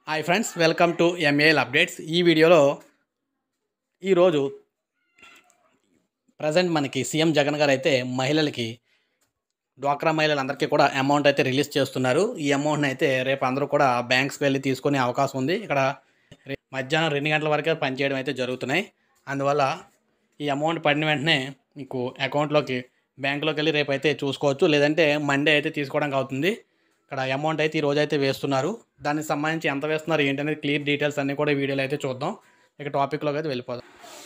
hi friends welcome to MAL updates ఈ వీడియోలో ఈరోజు ప్రజెంట్ మనకి సీఎం జగన్ గారు అయితే మహిళలకి డ్వాక్రా మహిళలందరికీ కూడా అమౌంట్ అయితే రిలీజ్ చేస్తున్నారు ఈ అమౌంట్ని అయితే రేపు అందరూ కూడా బ్యాంక్స్కి వెళ్ళి తీసుకునే అవకాశం ఉంది ఇక్కడ రే- మధ్యాహ్నం రెండు గంటల వరకే పనిచేయడం అయితే జరుగుతున్నాయి అందువల్ల ఈ అమౌంట్ పడిన వెంటనే మీకు అకౌంట్లోకి బ్యాంకులోకి వెళ్ళి రేపు అయితే చూసుకోవచ్చు లేదంటే మండే అయితే తీసుకోవడానికి అవుతుంది ఇక్కడ అమౌంట్ అయితే ఈ రోజు అయితే వేస్తున్నారు దానికి సంబంధించి ఎంత వేస్తున్నారు ఏంటనేది క్లియర్ డీటెయిల్స్ అన్నీ కూడా ఈ వీడియోలో అయితే చూద్దాం ఇక టాపిక్లోకి అయితే వెళ్ళిపోదాం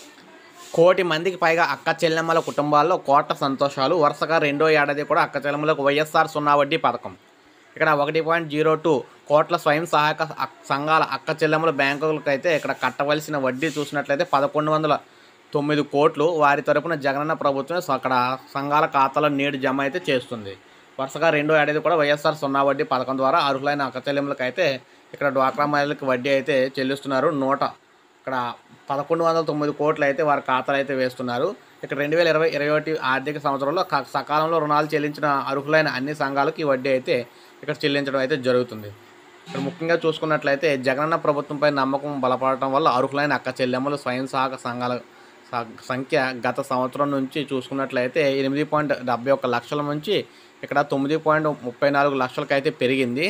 కోటి మందికి పైగా అక్క చెల్లెమ్మల కుటుంబాల్లో కోట్ల సంతోషాలు వరుసగా రెండో ఏడాది కూడా అక్క చెల్లెమ్మలకు వైఎస్ఆర్ సున్నా వడ్డీ పథకం ఇక్కడ ఒకటి పాయింట్ జీరో టూ కోట్ల స్వయం సహాయక అక్- సంఘాల అక్క చెల్లెమ్మల బ్యాంకులకు అయితే ఇక్కడ కట్టవలసిన వడ్డీ చూసినట్లయితే పదకొండు వందల తొమ్మిది కోట్లు వారి తరపున జగనన్న ప్రభుత్వం స- అక్కడ సంఘాల ఖాతాలో నేడు జమ అయితే చేస్తుంది వరుసగా రెండో ఏడాది కూడా వైఎస్ఆర్ సున్నా వడ్డీ పథకం ద్వారా అర్హులైన అక్క చెల్లెమ్మలకు అయితే ఇక్కడ డ్వాక్రా మహిళలకు వడ్డీ అయితే చెల్లిస్తున్నారు నూట ఇక్కడ పదకొండు వందల తొమ్మిది కోట్లు అయితే వారి ఖాతాలు అయితే వేస్తున్నారు ఇక్కడ రెండు వేల ఇరవై ఇరవై ఒకటి ఆర్థిక సంవత్సరంలో క- సకాలంలో రుణాలు చెల్లించిన అర్హులైన అన్ని సంఘాలకు ఈ వడ్డీ అయితే ఇక్కడ చెల్లించడం అయితే జరుగుతుంది ఇక్కడ ముఖ్యంగా చూసుకున్నట్లయితే జగనన్న ప్రభుత్వంపై నమ్మకం బలపడటం వల్ల అర్హులైన అక్క చెల్లెమ్మలు స్వయం సహాయక సంఘాల స- సంఖ్య గత సంవత్సరం నుంచి చూసుకున్నట్లయితే ఎనిమిది పాయింట్ డెబ్బై ఒక్క లక్షల నుంచి ఇక్కడ తొమ్మిది పాయింట్ ముప్పై నాలుగు లక్షలకి అయితే పెరిగింది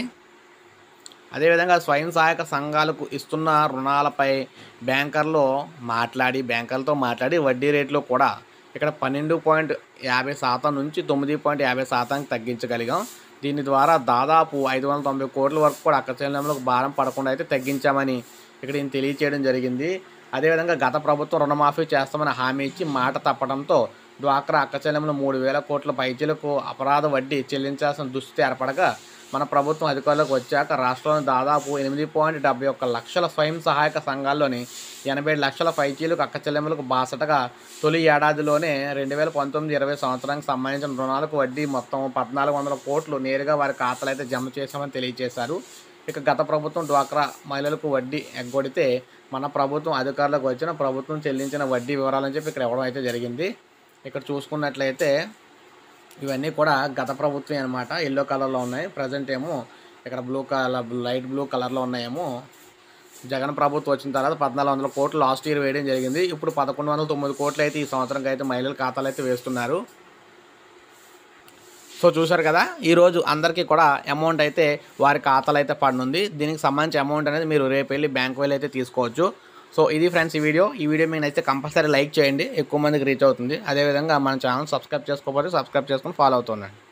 అదేవిధంగా స్వయం సహాయక సంఘాలకు ఇస్తున్న రుణాలపై బ్యాంకర్లు మాట్లాడి బ్యాంకర్లతో మాట్లాడి వడ్డీ రేట్లు కూడా ఇక్కడ పన్నెండు పాయింట్ యాభై శాతం నుంచి తొమ్మిది పాయింట్ యాభై శాతానికి తగ్గించగలిగాం దీని ద్వారా దాదాపు ఐదు వందల తొంభై కోట్ల వరకు కూడా అక్క చెల్లెమ్మలకు భారం పడకుండా అయితే తగ్గించామని ఇక్కడ ఈయన తెలియచేయడం జరిగింది అదేవిధంగా గత ప్రభుత్వం రుణమాఫీ చేస్తామని హామీ ఇచ్చి మాట తప్పడంతో డ్వాక్రా అక్క చెల్లెమ్మలు మూడు వేల కోట్ల పైచీలకు అపరాధ వడ్డీ చెల్లించాల్సిన దుస్థితి ఏర్పడగా మన ప్రభుత్వం అధికారంలోకి వచ్చాక రాష్ట్రంలో దాదాపు ఎనిమిది పాయింట్ డెబ్బై ఒక్క లక్షల స్వయం సహాయక సంఘాల్లోని ఎనభై లక్షల పైచీలకు అక్క చెల్లెమ్మలకు బాసటగా తొలి ఏడాదిలోనే రెండు వేల పంతొమ్మిది ఇరవై సంవత్సరానికి సంబంధించిన రుణాలకు వడ్డీ మొత్తం పద్నాలుగు వందల కోట్లు నేరుగా వారి ఖాతాలు అయితే జమ చేశామని తెలియజేశారు ఇక గత ప్రభుత్వం డ్వాక్రా మహిళలకు వడ్డీ ఎగ్గొడితే మన ప్రభుత్వం అధికారులకు వచ్చిన ప్రభుత్వం చెల్లించిన వడ్డీ వివరాలని చెప్పి ఇక్కడ ఇవ్వడం అయితే జరిగింది ఇక్కడ చూసుకున్నట్లయితే ఇవన్నీ కూడా గత ప్రభుత్వం అనమాట ఎల్లో కలర్లో ఉన్నాయి ప్రజెంట్ ఏమో ఇక్కడ బ్లూ కలర్ లైట్ బ్లూ కలర్లో ఉన్నాయేమో జగన్ ప్రభుత్వం వచ్చిన తర్వాత పద్నాలుగు వందల కోట్లు లాస్ట్ ఇయర్ వేయడం జరిగింది ఇప్పుడు పదకొండు వందల తొమ్మిది కోట్లు అయితే ఈ సంవత్సరంకి అయితే మహిళల ఖాతాలు అయితే వేస్తున్నారు సో చూశారు కదా ఈరోజు అందరికీ కూడా అమౌంట్ అయితే వారి ఖాతాలు అయితే పడనుంది దీనికి సంబంధించి అమౌంట్ అనేది మీరు రేపు వెళ్ళి బ్యాంక్ వెళ్ళి అయితే తీసుకోవచ్చు సో ఇది ఫ్రెండ్స్ ఈ వీడియో ఈ వీడియో మీకు నచ్చితే కంపల్సరీ లైక్ చేయండి ఎక్కువ మందికి రీచ్ అవుతుంది అదేవిధంగా మన ఛానల్ సబ్స్క్రైబ్ చేసుకోకపోతే సబ్స్క్రైబ్ చేసుకొని ఫాలో అవుతుండండి